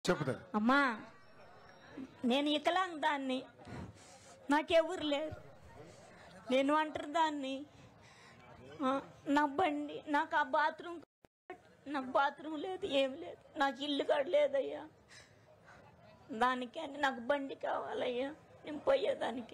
చెప్పుదా అమ్మా నేను ఇకలాంగ్ దాన్ని నాకెవరు లేరు నేను ఒంటరి దాన్ని ఆ, నా బండి నాకు ఆ బాత్రూమ్ నాకు బాత్రూమ్ లేదు ఏం లేదు నాకు ఇల్లు కాడ లేదయ్యా దానికని నాకు బండి కావాలయ్యా నేను పోయేదానికి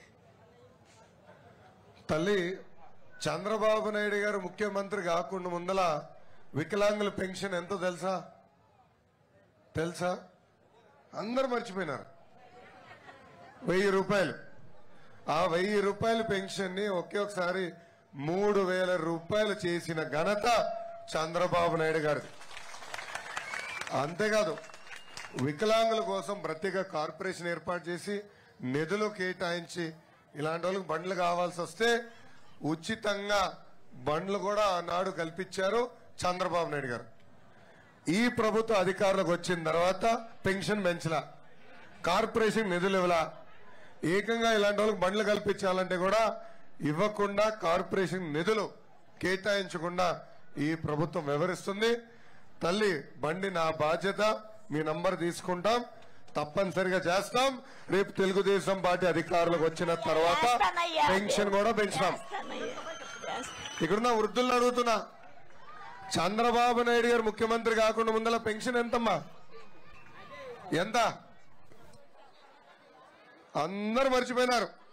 తల్లి చంద్రబాబు నాయుడు గారు ముఖ్యమంత్రి కాకుండా ముందల వికలాంగుల పెన్షన్ ఎంతో తెలుసా తెలుసా అందరు మర్చిపోయినారు వెయ్యి రూపాయలు ఆ వెయ్యి రూపాయల పెన్షన్ ని ఒకే ఒకసారి మూడు వేల రూపాయలు చేసిన ఘనత చంద్రబాబు నాయుడు గారిది అంతేకాదు వికలాంగుల కోసం ప్రత్యేక కార్పొరేషన్ ఏర్పాటు చేసి నిధులు కేటాయించి ఇలాంటి వాళ్ళకి బండ్లు కావాల్సి వస్తే ఉచితంగా బండ్లు కూడా ఆనాడు కల్పించారు చంద్రబాబు నాయుడు గారు ఈ ప్రభుత్వ అధికారులకు వచ్చిన తర్వాత పెన్షన్ పెంచలా కార్పొరేషన్ నిధులు ఇవ్వలా ఏకంగా ఇలాంటి వాళ్ళకి బండ్లు కల్పించాలంటే కూడా ఇవ్వకుండా కార్పొరేషన్ నిధులు కేటాయించకుండా ఈ ప్రభుత్వం వివరిస్తుంది తల్లి బండి నా బాధ్యత మీ నంబర్ తీసుకుంటాం తప్పనిసరిగా చేస్తాం రేపు తెలుగుదేశం పార్టీ అధికారులకు వచ్చిన తర్వాత చేస్తానయ్యా. పెన్షన్ కూడా పెంచుతాం చేస్తానయ్యా. చేస్తాను. ఇక్కడున్న వృద్ధులను అడుగుతున్నా చంద్రబాబు నాయుడు గారు ముఖ్యమంత్రి కాకుండా ముందల పెన్షన్ ఎంతమ్మా ఎంత అందరు మర్చిపోయినారు